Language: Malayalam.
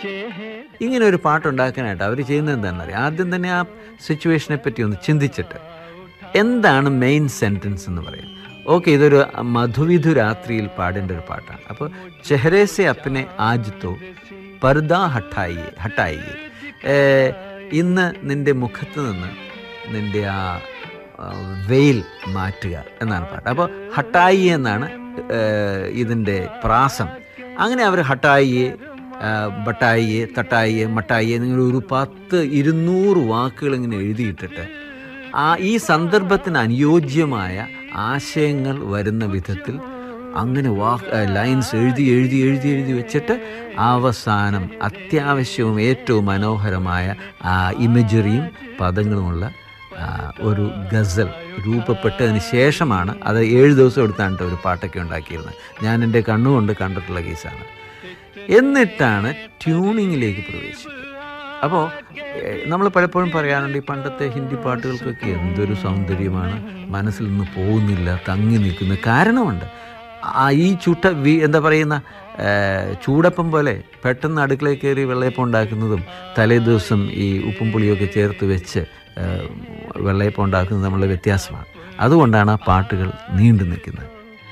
ഇങ്ങനെ ഒരു പാട്ടുണ്ടാക്കാനായിട്ട് അവർ ചെയ്യുന്നത് എന്താണെന്നറിയാം ആദ്യം തന്നെ ആ സിറ്റുവേഷനെ പറ്റി ഒന്ന് ചിന്തിച്ചിട്ട് എന്താണ് മെയിൻ സെൻറ്റൻസ് എന്ന് പറയും ഓക്കെ ഇതൊരു മധുവിധു രാത്രിയിൽ പാടേണ്ട ഒരു പാട്ടാണ് അപ്പോൾ ചെഹ്റേസെ അപ്പനെ ആജ്തോ പർദ ഹട്ടായി ഹട്ടായി ഇന്ന് നിൻ്റെ മുഖത്ത് നിന്ന് നിൻ്റെ ആ ആ, വെയിൽ മാറ്റുക എന്നാണ് പാട്ട് അപ്പോൾ ഹട്ടായി എന്നാണ് ഏഹ്, ഇതിൻ്റെ പ്രാസം അങ്ങനെ അവർ ഹട്ടായിയെ ആ, ബട്ടായിയെ തട്ടായിയെ മട്ടായിയെ എന്നിങ്ങനെ ഒരു പത്ത് ഇരുന്നൂറ് വാക്കുകൾ ഇങ്ങനെ എഴുതിയിട്ടിട്ട് ആ ഈ സന്ദർഭത്തിന് അനുയോജ്യമായ ആശയങ്ങൾ വരുന്ന വിധത്തിൽ അങ്ങനെ വാക്ക് ലൈൻസ് എഴുതി എഴുതി എഴുതി എഴുതി വെച്ചിട്ട് അവസാനം അത്യാവശ്യവും ഏറ്റവും മനോഹരമായ ആ ഇമേജറിയും പദങ്ങളുമുള്ള ആ, ഒരു ഗസൽ രൂപപ്പെട്ടതിന് ശേഷമാണ് അത് ഏഴ് ദിവസം എടുത്താണ് ഒരു പാട്ടൊക്കെ ഉണ്ടാക്കിയിരുന്നത് ഞാൻ എൻ്റെ കണ്ണുകൊണ്ട് കണ്ടിട്ടുള്ള കേസാണ് എന്നിട്ടാണ് ട്യൂണിങ്ങിലേക്ക് പ്രവേശിക്കുക അപ്പോൾ നമ്മൾ പലപ്പോഴും പറയാറുണ്ട് ഈ പണ്ടത്തെ ഹിന്ദി പാട്ടുകൾക്കൊക്കെ എന്തൊരു സൗന്ദര്യമാണ് മനസ്സിൽ നിന്ന് പോകുന്നില്ല തങ്ങി നിൽക്കുന്ന കാരണമുണ്ട് ആ ഈ ചുട്ട വി എന്താ പറയുന്ന ഏ, ചൂടപ്പം പോലെ പെട്ടെന്ന് അടുക്കളയിൽ കയറി വെള്ളയപ്പം ഉണ്ടാക്കുന്നതും തലേ ദിവസം ഈ ഉപ്പും പുളിയൊക്കെ ചേർത്ത് വെച്ച് ഏ, വെള്ളയപ്പം ഉണ്ടാക്കുന്നത് തമ്മിലുള്ള വ്യത്യാസമാണ് അതുകൊണ്ടാണ് ആ പാട്ടുകൾ നീണ്ടു നിൽക്കുന്നത്